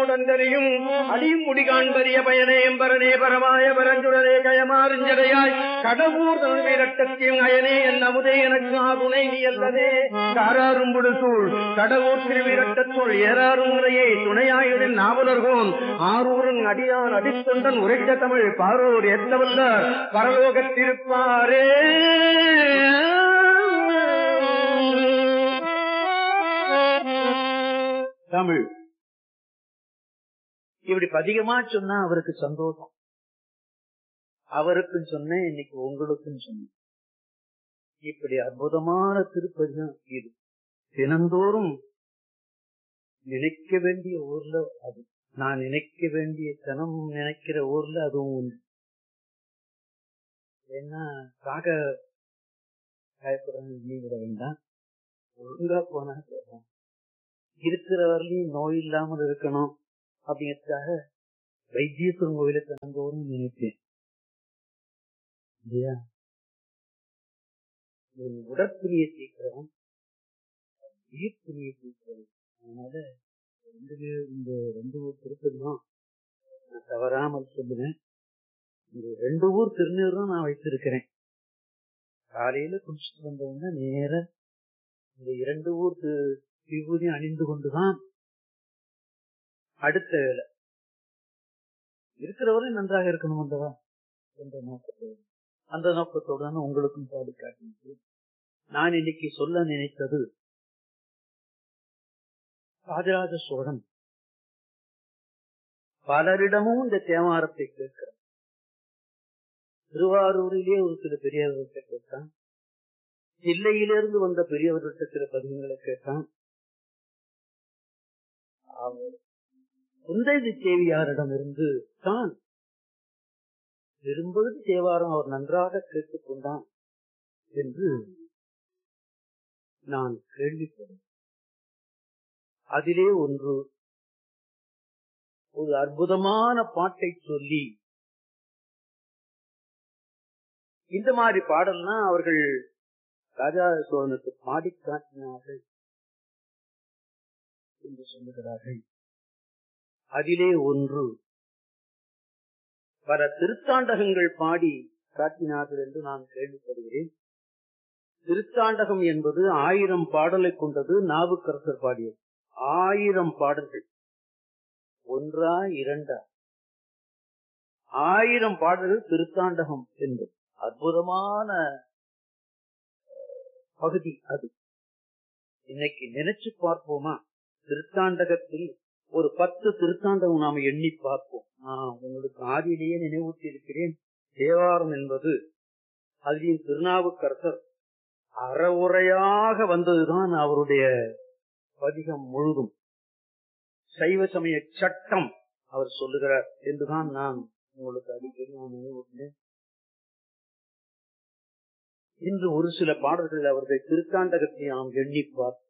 கடந்தனையும் அடியும் முடி காண்பரிய பயனே எம்பரனே பரமாய பரஞ்சுடரே கயமாறுஞ்சடையாய் கடவுர் தன்வீரட்டத்தையும் அயனே என் அமுதே எனக்கு ஆதுணை நீ அல்லதே காராரும் புடுசூழ் கடவுர் திருவிரட்டத்துள் ஏறாரும் முறையே துணையாயுடன் நாவலர்கோன் ஆரூரன் அடியான் அடித்தொண்டன் உரைத்த தமிழ் பாரோர் எத்தவல்ல பரலோகத்திருப்பாரே தமிழ் இப்படி பதிகமா சொன்னா அவருக்கு சந்தோஷம் அவருக்கும் சொன்னேன் இன்னைக்கு உங்களுக்கும் சொன்னேன் இப்படி அற்புதமான திருப்பதிகம் இது தினந்தோறும் நினைக்க வேண்டிய ஊர்ல அது நான் நினைக்க வேண்டிய தினம் நினைக்கிற ஊர்ல அதுவும் உண்டு ஏன்னா காக பயப்படுறது நீ விட வேண்டாம் ஒழுங்கா போனா போதும் இருக்கிற வரலையும் நோய் இல்லாமல் இருக்கணும் அப்படிங்கிறதுக்காக வைத்தீஸ்வரன் கோயிலை தினந்தோறும் நினைப்பேன் இல்லையா உடற்பிரியை தீக்கிறவன் உயிர்ப்பிரியை தீக்கிறவன் அதனால ரெண்டு பேர் இந்த ரெண்டு ஊர் திருப்பதியும் நான் தவறாமல் சொல்லுவேன் இந்த ரெண்டு ஊர் திருநீரும் நான் வைத்திருக்கிறேன் காலையில குடிச்சிட்டு வந்தவங்க நேர இந்த இரண்டு ஊர் விபூதி அணிந்து கொண்டுதான் அடுத்த வேலை இருக்கிறவரை நன்றாக இருக்கணும் அல்லவா என்ற நோக்கத்தோடு அந்த நோக்கத்தோடு தான் உங்களுக்கும் பாடி காட்டினது நான் இன்னைக்கு சொல்ல நினைத்தது ராஜராஜ சோழன் பலரிடமும் இந்த தேவாரத்தை கேட்கிறார் திருவாரூரிலே ஒரு சில பெரியவர்கிட்ட கேட்டான் தில்லையிலிருந்து வந்த பெரியவர்கிட்ட சில பதிகங்களை கேட்டான் குந்தைதி தேவியாரிடம் இருந்து தான் பெரும்பகுதி தேவாரம் அவர் நன்றாக கேட்டுக் கொண்டான் என்று நான் கேள்விப்படும் அதிலே ஒன்று ஒரு அற்புதமான பாட்டை சொல்லி இந்த மாதிரி பாடல்னா அவர்கள் ராஜா சோழனுக்கு பாடி காட்டினார்கள் என்று சொல்லுகிறார்கள் அதிலே ஒன்று பல திருத்தாண்டகங்கள் பாடி காட்டினார்கள் என்று நான் கேள்விப்படுகிறேன் திருத்தாண்டகம் என்பது ஆயிரம் பாடலை கொண்டது நாவுக்கரசர் பாடியது ஆயிரம் பாடல்கள் ஒன்றா இரண்டா ஆயிரம் பாடல்கள் திருத்தாண்டகம் என்பது அற்புதமான பகுதி அது இன்னைக்கு நினைச்சு பார்ப்போமா திருத்தாண்டகத்தில் ஒரு பத்து திருத்தாண்டகம் நாம எண்ணி பார்ப்போம் நான் உங்களுக்கு ஆதியிலேயே நினைவூட்டி இருக்கிறேன் தேவாரம் என்பது அதில் திருநாவுக்கரசர் அறவுரையாக வந்ததுதான் அவருடைய பதிகம் முழுதும் சைவ சமய சட்டம் அவர் சொல்லுகிறார் என்றுதான் நான் உங்களுக்கு அடிக்கடி நான் நினைவூட்டினேன் இன்று ஒரு சில பாடல்கள் அவர்கள் திருத்தாண்டகத்தை நாம் எண்ணி பார்ப்போம்